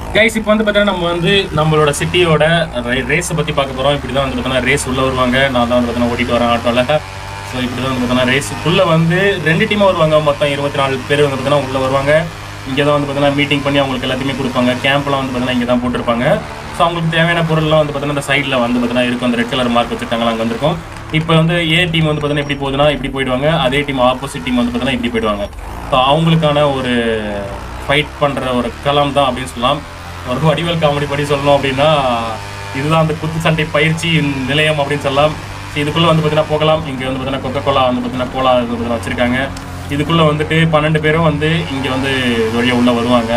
guys இப்போ வந்து பார்த்தீங்கன்னா நம்ம வந்து நம்மளோட சிட்டியோட ரேஸை பற்றி பார்க்க போகிறோம் இப்படி தான் வந்து பார்த்தீங்கன்னா ரேஸ் உள்ளே வருவாங்க நான் தான் வந்து பார்த்தீங்கன்னா ஓட்டிட்டு வரேன் ஆட்டோவில் ஸோ இப்படி தான் வந்து பார்த்தீங்கன்னா ரேஸுக்குள்ளே வந்து ரெண்டு டீமாக வருவாங்க மொத்தம் இருபத்தி நாலு பேர் வந்து பார்த்தீங்கன்னா உள்ளே வருவாங்க இங்கே தான் வந்து பார்த்தீங்கன்னா மீட்டிங் பண்ணி அவங்களுக்கு எல்லாத்தையுமே கொடுப்பாங்க கேம்ப்லாம் வந்து பார்த்தீங்கன்னா இங்கே தான் போட்டிருப்பாங்க ஸோ அவங்களுக்கு தேவையான பொருள்லாம் வந்து பார்த்தீங்கன்னா இந்த சைடில் வந்து பார்த்தீங்கன்னா இருக்கும் அந்த ரெட் கலர் மார்க் வச்சுருக்காங்க அங்கே வந்திருக்கும் இப்போ வந்து ஏ டீம் வந்து பார்த்தீங்கன்னா இப்படி போகுதுன்னா இப்படி போயிடுவாங்க அதே டீம் ஆப்போசிட் டீம் வந்து பார்த்தீங்கன்னா இப்படி போயிடுவாங்க ஸோ அவங்களுக்கான ஒரு ஃபைட் பண்ணுற ஒரு களம் தான் அப்படின்னு சொல்லலாம் ஒரு வடிவேல் காமெடி படி சொல்லணும் அப்படின்னா இதுதான் அந்த குத்து சண்டை பயிற்சி நிலையம் அப்படின்னு சொல்லலாம் So இதுக்குள்ள வந்து பார்த்தீங்கன்னா போகலாம் இங்கே வந்து பார்த்தீங்கன்னா கொக்கோ கோலா வந்து பார்த்தீங்கன்னா கோலா வந்து பார்த்தீங்கன்னா வச்சிருக்காங்க இதுக்குள்ள வந்துட்டு பன்னெண்டு பேரும் வந்து இங்கே வந்து இது வழியாக உள்ள வருவாங்க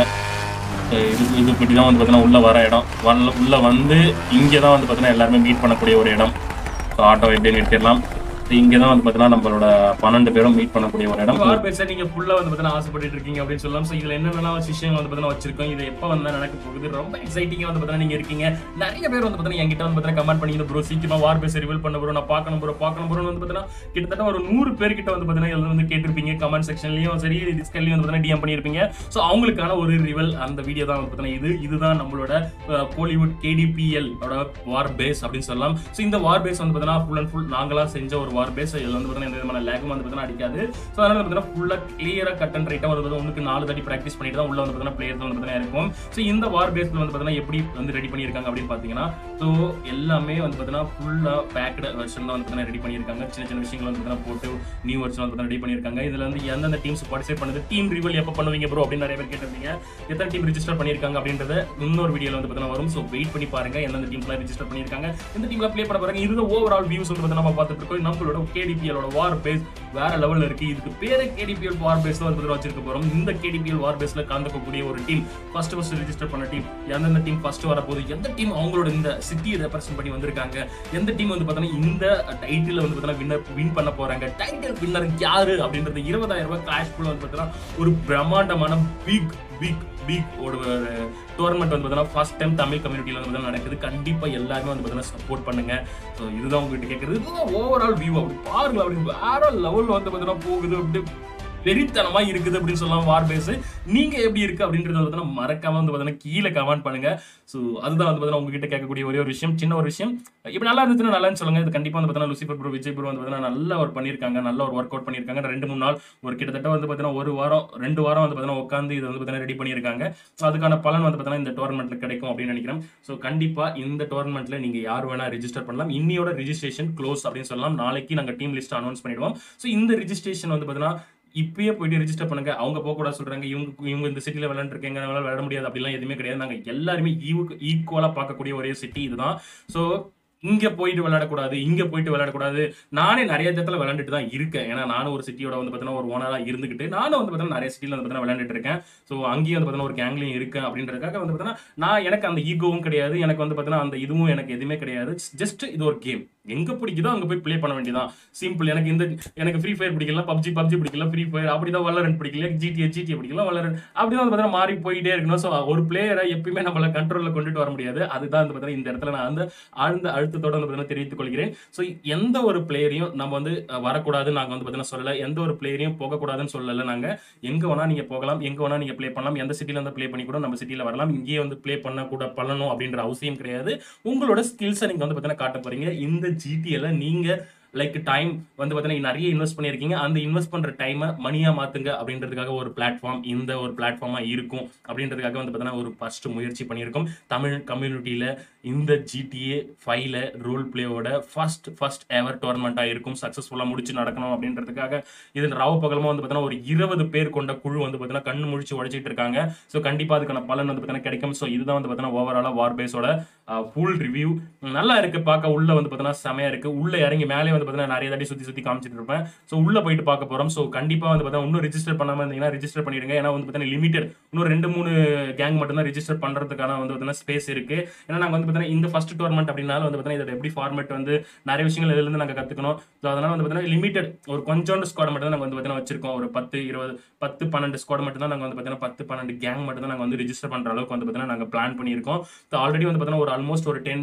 So இது இது இப்படி தான் வந்து பார்த்தீங்கன்னா உள்ள வர இடம் வரல உள்ள வந்து இங்கே தான் வந்து பார்த்தீங்கன்னா எல்லாருமே மீட் பண்ணக்கூடிய ஒரு இடம் ஸோ ஆட்டோ எப்படி நிறுத்திடலாம் இங்கே தான் வந்து பார்த்தீங்கன்னா நம்மளோட பன்னெண்டு பேரும் மீட் பண்ணக்கூடிய ஒரு இடம் வார் பேச நீங்க ஃபுல்லா வந்து பார்த்தீங்கன்னா ஆசைப்பட்டு இருக்கீங்க அப்படின்னு சொல்லலாம் ஸோ இதுல என்னென்னலாம் விஷயம் வந்து பார்த்தீங்கன்னா வச்சிருக்கோம் இது எப்போ வந்து நடக்க போகுது ரொம்ப எக்ஸைட்டிங்கா வந்து பார்த்தீங்கன்னா நீங்க இருக்கீங்க நிறைய பேர் வந்து பார்த்தீங்கன்னா என்கிட்ட வந்து பார்த்தீங்கன்னா கமெண்ட் பண்ணி ப்ரோ சீக்கிரமா வார் பேச ரிவீல் பண்ண ப்ரோ நான் பார்க்கணும் ப்ரோ பார்க்கணும் ப்ரோ வந்து பார்த்தீங்கன்னா கிட்டத்தட்ட ஒரு நூறு பேர் கிட்ட வந்து பார்த்தீங்கன்னா இதுல வந்து கேட்டிருப்பீங்க கமெண்ட் செக்ஷன்லயும் சரி டிஸ்கல்லையும் வந்து பார்த்தீங்கன்னா டிஎம் பண்ணியிருப்பீங்க ஸோ அவங்களுக்கான ஒரு ரிவல் அந்த வீடியோ தான் வந்து பார்த்தீங்கன்னா இது இதுதான் நம்மளோட கோலிவுட் கேடிபிஎல் வார் பேஸ் அப்படின்னு சொல்லலாம் ஸோ இந்த வார் பேஸ் வந்து பார்த்தீங்கன்னா ஃபுல் அண்ட் ஃபுல் நாங்களா செஞ்ச ஒரு வார் பேஸ் இதுல வந்து பார்த்தீங்கன்னா எந்த விதமான லேகும் வந்து பார்த்தீங்கன்னா அடிக்காது ஸோ அதனால வந்து பார்த்தீங்கன்னா ஃபுல்லாக கிளியராக கட் அண்ட் ரைட்டாக வந்து பார்த்தீங்கன்னா உங்களுக்கு நாலு தாட்டி ப்ராக்டிஸ் பண்ணிட்டு தான் உள்ள வந்து பார்த்தீங்கன்னா பிளேயர்ஸ் வந்து பார்த்தீங்கன்னா இருக்கும் ஸோ இந்த வார் பேஸ்ல வந்து பார்த்தீங்கன்னா எப்படி வந்து ரெடி பண்ணியிருக்காங்க அப்படின்னு பார்த்தீங்கன்னா ஸோ எல்லாமே வந்து பார்த்தீங்கன்னா ஃபுல்லாக பேக்டு வெர்ஷன் தான் வந்து பார்த்தீங்கன்னா ரெடி பண்ணியிருக்காங்க சின்ன சின்ன விஷயங்கள் வந்து பார்த்தீங்கன்னா போட்டு நியூ வெர்ஷன் வந்து ரெடி பண்ணியிருக்காங்க இதுல வந்து எந்தெந்த டீம்ஸ் பார்ட்டிசிபேட் பண்ணுது டீம் ரிவல் எப்போ பண்ணுவீங்க ப்ரோ அப்படின்னு நிறைய பேர் கேட்டிருந்தீங்க எத்தனை டீம் ரிஜிஸ்டர் பண்ணியிருக்காங்க அப்படின்றத இன்னொரு வீடியோல வந்து பார்த்தீங்கன்னா வரும் ஸோ வெயிட் பண்ணி பாருங்க எந்தெந்த டீம்லாம் ரிஜிஸ்டர் பண்ணியிருக்காங்க எந்த டீம்ல ப்ளே பண்ண போறாங்க இது ஓவரால் வியூஸ் வந்து பார்த்தீங்கன்னா நம்ம பார்த்துட்டு இருக்கோம் நம்மளோட கேடிபிஎலோட வார் பேஸ் வேற லெவல்ல இருக்கு இதுக்கு பேரே கேடிபிஎல் வார் பேஸ் தான் வந்து வச்சிருக்க போறோம் இந்த கேடிபிஎல் வார் பேஸ்ல கலந்துக்கக்கூடிய ஒரு டீம் ஃபர்ஸ்ட் ஃபர்ஸ்ட் ரிஜிஸ்டர் பண்ண டீம் எந்தெந்த டீம் ஃபர்ஸ்ட் வரப்போகுது எந்த டீம் அவங்களோட இந்த சிட்டியை ரெப்ரசென்ட் பண்ணி வந்திருக்காங்க எந்த டீம் வந்து பார்த்தீங்கன்னா இந்த டைட்டில் வந்து பார்த்தீங்கன்னா வின்னர் வின் பண்ண போறாங்க டைட்டில் வின்னர் யாரு அப்படின்றது இருபதாயிரம் ரூபாய் கேஷ் ஃபுல் வந்து பார்த்தீங்கன்னா ஒரு பிரம்மாண்டமான பிக் பிக் பிக் ஒரு டோர்னமெண்ட் வந்து பார்த்தீங்கன்னா ஃபர்ஸ்ட் டைம் தமிழ் கம்யூனிட்டியில் வந்து பார்த்தீங்கன்னா நடக்குது கண்டிப்பாக எல்லாருமே வந்து பார்த்தீங்கன்னா சப்போர்ட் பண்ணுங்க ஸோ இதுதான் உங்ககிட்ட கேட்குறது இதுதான் ஓவரால் வியூ அப்படி பாருங்க அப்படி வேற லெவலில் வந்து பார்த்தீங்கன்னா போகுது அப்படி வெறித்தனமா இருக்குது அப்படின்னு சொல்லலாம் வார் பேஸ் நீங்க எப்படி இருக்கு அப்படின்றத வந்து பார்த்தீங்கன்னா மறக்காம வந்து பார்த்தீங்கன்னா கீழே கமெண்ட் பண்ணுங்க ஸோ அதுதான் வந்து பார்த்தீங்கன்னா உங்ககிட்ட கேட்கக்கூடிய ஒரே ஒரு விஷயம் சின்ன ஒரு விஷயம் இப்படி நல்லா இருந்துச்சுன்னா நல்லான்னு சொல்லுங்க இது கண்டிப்பா வந்து பார்த்தீங்கன்னா லூசிஃபர் ப்ரோ விஜய் ப்ரோ வந்து பார்த்தீங்கன்னா நல்ல ஒரு பண்ணியிருக்காங்க நல்ல ஒரு ஒர்க் அவுட் பண்ணியிருக்காங்க ரெண்டு மூணு நாள் ஒரு கிட்டத்தட்ட வந்து பார்த்தீங்கன்னா ஒரு வாரம் ரெண்டு வாரம் வந்து பார்த்தீங்கன்னா உட்காந்து இது வந்து பார்த்தீங்கன்னா ரெடி பண்ணியிருக்காங்க ஸோ அதுக்கான பலன் வந்து பார்த்தீங்கன்னா இந்த டோர்னமெண்ட்ல கிடைக்கும் அப்படின்னு நினைக்கிறேன் ஸோ கண்டிப்பா இந்த டோர்னமெண்ட்ல நீங்க யார் வேணா ரிஜிஸ்டர் பண்ணலாம் இன்னியோட ரிஜிஸ்ட்ரேஷன் க்ளோஸ் அப்படின்னு சொல்லலாம் நாளைக்கு நாங்கள் டீம் லிஸ்ட் அனௌன்ஸ் பண்ணிடுவோம் ஸோ இந்த ரிஜிஸ்ட்ரேஷன் வந்து பார்த்தீங்கன்னா இப்பயே போயிட்டு ரெஜிஸ்டர் பண்ணுங்க அவங்க போக கூட சொல்றாங்க இவங்க இவங்க இந்த சிட்டில விளையாண்டுருக்கீங்க எங்களால விளையாட முடியாது அப்படிலாம் எதுவுமே கிடையாது நாங்க எல்லாருமே ஈக்குவலா பார்க்கக்கூடிய ஒரே சிட்டி இதுதான் ஸோ இங்க போயிட்டு விளையாடக்கூடாது இங்க போயிட்டு விளையாடக்கூடாது நானே நிறைய இடத்துல விளையாண்டுட்டு தான் இருக்கேன் ஏன்னா நானும் ஒரு சிட்டியோட வந்து பார்த்தீங்கன்னா ஒரு ஓனரா இருந்துகிட்டு நானும் வந்து பார்த்தீங்கன்னா நிறைய சிட்டில வந்து பார்த்தீங்கன்னா விளையாண்டுட்டு இருக்கேன் ஸோ அங்கேயும் வந்து பார்த்தீங்கன்னா ஒரு கேங்லையும் இருக்கேன் அப்படின்றதுக்காக வந்து பார்த்தீங்கன்னா நான் எனக்கு அந்த ஈகோவும் கிடையாது எனக்கு வந்து பார்த்தீங்கன்னா அந்த இதுவும் எனக்கு எதுவுமே கிடையாது ஜஸ்ட் இது ஒரு கேம் எங்க பிடிக்குதோ அங்க போய் ப்ளே பண்ண வேண்டியதான் சிம்பிள் எனக்கு இந்த எனக்கு ஃப்ரீ ஃபயர் பிடிக்கல பப்ஜி பப்ஜி பிடிக்கல ஃப்ரீ ஃபயர் அப்படிதான் வளரன் பிடிக்கல ஜிடிஏ ஜிடிஏ பிடிக்கல வளரன் அப்படிதான் வந்து பார்த்தீங்கன்னா மாறி போயிட்டே இருக்கணும் ஸோ ஒரு பிளேயரை எப்பயுமே நம்மள கண்ட்ரோலில் கொண்டுட்டு வர முடியாது அதுதான் வந்து பார்த்தீங்கன்னா இந்த இடத்துல நான் வந்து ஆழ்ந்த அழுத்தத்தோட வந்து பார்த்தீங்கன்னா தெரிவித்துக் கொள்கிறேன் ஸோ எந்த ஒரு பிளேயரையும் நம்ம வந்து அஹ், வரக்கூடாதுன்னு நாங்கள் வந்து பார்த்தீங்கன்னா சொல்லலை எந்த ஒரு பிளேயரையும் போகக்கூடாதுன்னு சொல்லலை நாங்கள் எங்கே வேணா நீங்கள் போகலாம் எங்கே வேணா நீங்கள் ப்ளே பண்ணலாம் எந்த சிட்டில வந்து ப்ளே பண்ணி கூட நம்ம சிட்டியில் வரலாம் இங்கேயே வந்து ப்ளே பண்ண கூட பண்ணணும் அப்படின்ற அவசியம் கிடையாது உங்களோட ஸ்கில்ஸை நீங்கள் வந்து பார்த்தீங்கன்னா காட்ட போறீங்க இந்த ஜிடிஎல நீங்கள் லைக் டைம் வந்து பார்த்தீங்கன்னா நிறைய இன்வெஸ்ட் பண்ணியிருக்கீங்க அந்த இன்வெஸ்ட் பண்ணுற டைமை மணியாக மாற்றுங்க அப்படின்றதுக்காக ஒரு பிளாட்ஃபார்ம் இந்த ஒரு பிளாட்ஃபார்மாக இருக்கும் அப்படின்றதுக்காக வந்து பார்த்தீங்கன்னா ஒரு ஃபர்ஸ்ட் முயற்சி பண்ணியிருக்கோம் தமிழ் கம்யூனிட்டியில் இந்த ஜிடிஏ ஃபைவ்ல ரோல் பிளேயோட ஃபர்ஸ்ட் ஃபர்ஸ்ட் எவர் டோர்னமெண்ட்டாக இருக்கும் சக்ஸஸ்ஃபுல்லாக முடிச்சு நடக்கணும் அப்படின்றதுக்காக இது ராவ பகலமாக வந்து பார்த்தீங்கன்னா ஒரு இருபது பேர் கொண்ட குழு வந்து பார்த்தீங்கன்னா கண்ணு முழிச்சு உடைச்சிட்டு இருக்காங்க ஸோ கண்டிப்பாக அதுக்கான பலன் வந்து பார்த்தீங்கன்னா கிடைக்கும் ஸோ இதுதான் வந்து பார்த்தீங்கன்னா ஓவராலாக வார் பேஸோட ஃபுல் ரிவ்யூ நல்லா இருக்கு பார்க்க உள்ள வந்து பார்த்தீங்கன்னா செமையா இருக்கு உள்ள இறங்கி மேலே வந்து பார்த்தீங்கன்னா நிறைய தாட்டி சுற்றி சுற்றி காமிச்சிட்டு இருப்பேன் ஸோ உள்ள போயிட்டு பார்க்க போறோம் ஸோ கண்டிப்பாக வந்து பார்த்தீங்கன்னா இன்னும் ரிஜிஸ்டர் பண்ணாம இருந்தீங்கன்னா ரிஜிஸ்டர் பண்ணிடுங்க ஏன்னா வந்து பார்த்தீங்கன்னா லிமிடெட் இன்னும் ரெண்டு மூணு கேங் மட்டும் தான் ரிஜிஸ்டர் பண்றதுக்கான வந்து பார்த்தீங்கன்னா ஸ்பேஸ் இருக்கு ஏன்னா நாங்கள் வந்து பார்த்தீங்கன்னா இந்த ஃபர்ஸ்ட் டோர்னமெண்ட் அப்படின்னாலும் வந்து பார்த்தீங்கன்னா இதோட எப்படி ஃபார்மேட் வந்து நிறைய விஷயங்கள் இதுல இருந்து நாங்கள் கற்றுக்கணும் ஸோ அதனால வந்து பார்த்தீங்கன்னா லிமிடெட் ஒரு கொஞ்சோண்டு ஸ்குவாட் மட்டும் தான் நாங்கள் வந்து பார்த்தீங்கன்னா வச்சிருக்கோம் ஒரு பத்து இருபது பத்து பன்னெண்டு ஸ்குவாட் மட்டும் தான் நாங்கள் வந்து பார்த்தீங்கன்னா பத்து பன்னெண்டு கேங் மட்டும் தான் நாங்கள் வந்து ரிஜிஸ்டர் பண்ற அளவுக்கு வந்து பார்த்தீங்கன்னா நாங்கள் பிளான் பண்ணியிருக்கோம் ஸோ ஆல்ரெடி வந்து பார்த்தீங்கன்னா ஒரு ஆல்மோஸ்ட் ஒரு டென்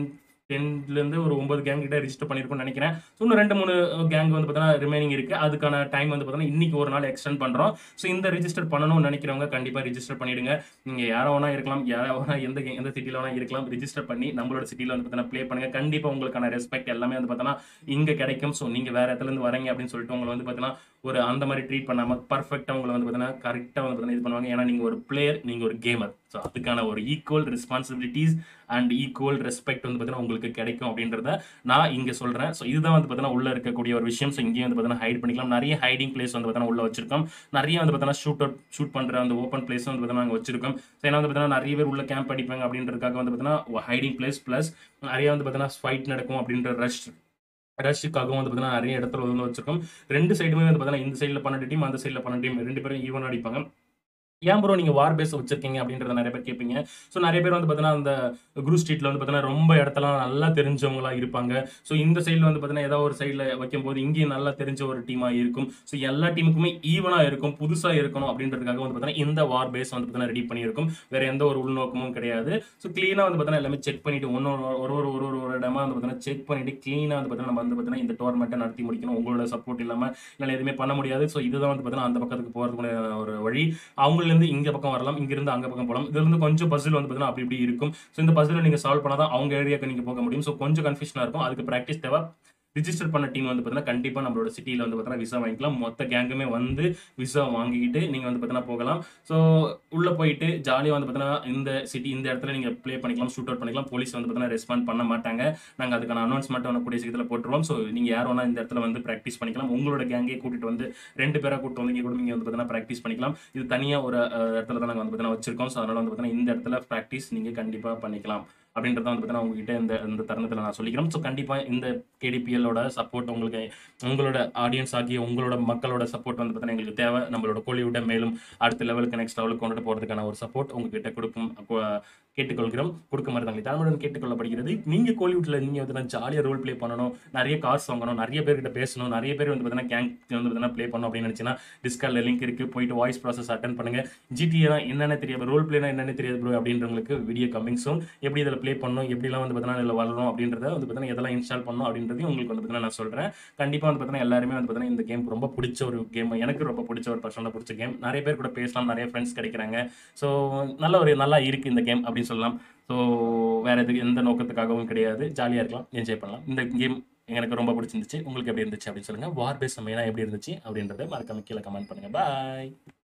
டென்லேருந்து ஒரு ஒன்பது கேங் கிட்ட ரிஜிஸ்டர் பண்ணியிருக்கோம்னு நினைக்கிறேன் ஸோ இன்னும் ரெண்டு மூணு கேங் வந்து பார்த்தீங்கன்னா ரிமைனிங் இருக்கு அதுக்கான டைம் வந்து பார்த்தீங்கன்னா இன்னைக்கு ஒரு நாள் எக்ஸ்டெண்ட் பண்ணுறோம் ஸோ இந்த ரிஜிஸ்டர் பண்ணணும்னு நினைக்கிறவங்க கண்டிப்பாக ரிஜிஸ்டர் பண்ணிடுங்க நீங்கள் யாரோ வேணா இருக்கலாம் யாரோ வேணா எந்த gang- எந்த சிட்டியில் வேணா இருக்கலாம் ரிஜிஸ்டர் பண்ணி நம்மளோட சிட்டியில் வந்து பார்த்தீங்கன்னா ப்ளே பண்ணுங்க கண்டிப்பாக உங்களுக்கான ரெஸ்பெக்ட் எல்லாமே வந்து பார்த்தீங்கன்னா இங்கே கிடைக்கும் ஸோ நீங்கள் வேற இடத்துல இருந்து வரீங்க அப்படின்னு சொல்லிட்டு உங்களை வந்து பார்த்தீங்கன்னா ஒரு அந்த மாதிரி ட்ரீட் பண்ணாமல் பர்ஃபெக்டாக உங்களை வந்து பார்த்தீங்கன்னா கரெக்டாக வந்து பார்த்தீங்கன்னா இது பண்ணுவாங்க ஏன்னா நீங்கள் ஒரு பிளேயர் நீங்கள் ஒரு கேமர் ஸோ அதுக்கான ஒரு equal responsibilities and equal respect வந்து பார்த்தீங்கன்னா உங்களுக்கு கிடைக்கும் அப்படின்றத நான் இங்கே சொல்கிறேன் ஸோ இதுதான் வந்து பார்த்தீங்கன்னா உள்ள இருக்கக்கூடிய ஒரு விஷயம் ஸோ இங்கேயும் வந்து பார்த்தீங்கன்னா ஹைட் பண்ணிக்கலாம் நிறைய ஹைடிங் பிளேஸ் வந்து பார்த்தீங்கன்னா உள்ள வச்சிருக்கோம் நிறைய வந்து பார்த்தீங்கன்னா ஷூட் அவுட் ஷூட் பண்ணுற அந்த ஓப்பன் பிளேஸ் வந்து பார்த்தீங்கன்னா நாங்கள் வச்சிருக்கோம் ஸோ ஏன்னா வந்து பார்த்தீங்கன்னா நிறைய பேர் உள்ள கேம்ப் அடிப்பாங்க அப்படின்றதுக்காக வந்து பார்த்தீங்கன்னா ஹைடிங் பிளேஸ் ப்ளஸ் நிறைய வந்து பார்த்தீங்கன்னா ஃபைட் நடக்கும் அப்படின்ற ரஷ் ரஷ்ஷுக்காகவும் வந்து பார்த்தீங்கன்னா நிறைய இடத்துல வந்து வச்சிருக்கோம் ரெண்டு சைடுமே வந்து பார்த்தீங்கன்னா இந்த சைடில் பன்னெண்டு டீம் அந்த சைடில் பன்னெண்டு டீம் ரெண்டு பேரும் ஈவன் அடிப்பாங்க ஏன் ப்ரோ நீங்கள் வார் பேஸ் வச்சிருக்கீங்க அப்படின்றத நிறைய பேர் கேட்பீங்க ஸோ நிறைய பேர் வந்து பார்த்தீங்கன்னா அந்த குரு ஸ்ட்ரீட்டில் வந்து பார்த்தீங்கன்னா ரொம்ப இடத்தெல்லாம் நல்லா தெரிஞ்சவங்களா இருப்பாங்க ஸோ இந்த சைடில் வந்து பார்த்தீங்கன்னா ஏதாவது ஒரு சைடில் வைக்கும்போது இங்கேயும் நல்லா தெரிஞ்ச ஒரு டீமாக இருக்கும் ஸோ எல்லா டீமுக்குமே ஈவனாக இருக்கும் புதுசாக இருக்கணும் அப்படின்றதுக்காக வந்து பார்த்தீங்கன்னா இந்த வார் பேஸ் வந்து பார்த்தீங்கன்னா ரெடி பண்ணியிருக்கும் வேற எந்த ஒரு உள்நோக்கமும் கிடையாது ஸோ க்ளீனாக வந்து பார்த்தீங்கன்னா எல்லாமே செக் பண்ணிட்டு ஒன்று ஒரு ஒரு ஒரு ஒரு ஒரு இடமா வந்து பார்த்தீங்கன்னா செக் பண்ணிட்டு க்ளீனாக வந்து பார்த்தீங்கன்னா நம்ம வந்து பார்த்தீங்கன்னா இந்த டோர்னமெண்ட்டை நடத்தி முடிக்கணும் உங்களோட சப்போர்ட் இல்லாமல் என்னால் எதுவுமே பண்ண முடியாது ஸோ இதுதான் வந்து பார்த்தீங்கன்னா அந்த பக்கத்துக்கு போகிறதுக்கு ஒரு வழி அவங்கலேருந்து இங்க பக்கம் வரலாம் இங்கிருந்து அங்க பக்கம் போகலாம் இதுல இருந்து கொஞ்சம் பசில் வந்து பார்த்தீங்கன்னா அப்படி இப்படி இருக்கும் ஸோ இந்த பசில் நீங்க சால்வ் பண்ணாதான் அவங்க ஏரியாக்கு நீங்க போக முடியும் ஸோ கொஞ்சம் கன்ஃபியூஷனா இருக்கும் அதுக்கு ப்ராக்டிஸ் தேவை ரிஜிஸ்டர் பண்ண டீம் வந்து பார்த்தீங்கன்னா கண்டிப்பாக நம்மளோட சிட்டியில் வந்து பார்த்தீங்கன்னா விசா வாங்கிக்கலாம் மொத்த கேங்குமே வந்து விசா வாங்கிக்கிட்டு நீங்கள் வந்து பார்த்தீங்கன்னா போகலாம் ஸோ உள்ளே போயிட்டு ஜாலியாக வந்து பார்த்தீங்கன்னா இந்த சிட்டி இந்த இடத்துல நீங்கள் ப்ளே பண்ணிக்கலாம் ஷூட் அவுட் பண்ணிக்கலாம் போலீஸ் வந்து பார்த்தீங்கன்னா ரெஸ்பாண்ட் பண்ண மாட்டாங்க நாங்கள் அதுக்கான அனௌன்ஸ்மெண்ட் வந்து கூடிய சீக்கிரத்தில் போட்டுருவோம் ஸோ நீங்கள் யார் வேணா இந்த இடத்துல வந்து ப்ராக்டிஸ் பண்ணிக்கலாம் உங்களோட கேங்கே கூட்டிட்டு வந்து ரெண்டு பேராக கூட்டு வந்து இங்கே கூட நீங்கள் வந்து பார்த்தீங்கன்னா ப்ராக்டிஸ் பண்ணிக்கலாம் இது தனியாக ஒரு அஹ், இடத்துல தான் நாங்கள் வந்து பார்த்தீங்கன்னா வச்சிருக்கோம் ஸோ அதனால வந்து பார்த்தீங்கன்னா இந்த இடத்துல ப்ராக்டிஸ் நீங்கள் கண்டிப்பாக பண்ணிக்கலாம் அப்படின்றத வந்து பார்த்தீங்கன்னா உங்ககிட்ட இந்த இந்த தருணத்தில் நான் சொல்லிக்கிறேன் ஸோ கண்டிப்பாக இந்த கேடிபிஎல்லோட சப்போர்ட் உங்களுக்கு உங்களோட ஆடியன்ஸ் ஆகிய உங்களோட மக்களோட சப்போர்ட் வந்து பார்த்தீங்கன்னா எங்களுக்கு தேவை நம்மளோட கோலிவுட்டை மேலும் அடுத்த லெவலுக்கு நெக்ஸ்ட் லெவலுக்கு கொண்டுட்டு போகிறதுக்கான ஒரு சப்போர்ட் உங்ககிட்ட கொடுக்கும் அப்போ கேட்டுக்கொள்கிறோம் கொடுக்க மாதிரி தங்களை தாழ்மையுடன் கேட்டுக்கொள்ளப்படுகிறது நீங்கள் கோலிவுட்டில் நீங்கள் வந்து ஜாலியாக ரோல் ப்ளே பண்ணணும் நிறைய கார்ஸ் வாங்கணும் நிறைய பேர்கிட்ட பேசணும் நிறைய பேர் வந்து பார்த்தீங்கன்னா கேங் வந்து பார்த்தீங்கன்னா ப்ளே பண்ணணும் அப்படின்னு நினச்சின்னா டிஸ்கார்டில் லிங்க் இருக்குது போயிட்டு வாய்ஸ் ப்ராசஸ் அட்டன் பண்ணுங்க ஜிடிஏ என்னென்ன தெரியாது ரோல் பிளேனா என்னென்ன தெரியாது ப்ரோ அப்படின்றவங்களுக்கு வீடியோ கம்மிங் சோன் எப்படி இதில் ப்ளே பண்ணணும் எப்படிலாம் வந்து பார்த்தீங்கன்னா இதில் வளரும் அப்படின்றத வந்து பார்த்தீங்கன்னா எதெல்லாம் இன்ஸ்டால் பண்ணணும் அப்படின்றதையும் உங்களுக்கு வந்து பார்த்தீங்கன்னா நான் சொல்கிறேன் கண்டிப்பாக வந்து பார்த்தீங்கன்னா எல்லாருமே வந்து பார்த்தீங்கன்னா இந்த கேம் ரொம்ப பிடிச்ச ஒரு கேம் எனக்கு ரொம்ப பிடிச்ச ஒரு பர்சனலாக பிடிச்ச கேம் நிறைய பேர் கூட பேசலாம் நிறைய ஃப்ரெண்ட்ஸ் கிடைக்கிறாங்க ஸோ நல்ல ஒரு நல்லா இருக்குது இந்த கேம் அப்படின்னு சொல்லலாம் ஸோ வேறு எதுக்கு எந்த நோக்கத்துக்காகவும் கிடையாது ஜாலியாக இருக்கலாம் என்ஜாய் பண்ணலாம் இந்த கேம் எனக்கு ரொம்ப பிடிச்சிருந்துச்சு உங்களுக்கு எப்படி இருந்துச்சு அப்படின்னு சொல்லுங்கள் வார் பேஸ் மெயினாக எப்படி இருந்துச்சு அப்படின்றத மறக்காம கீழே கமெண்ட் பண்ணுங்கள் பாய்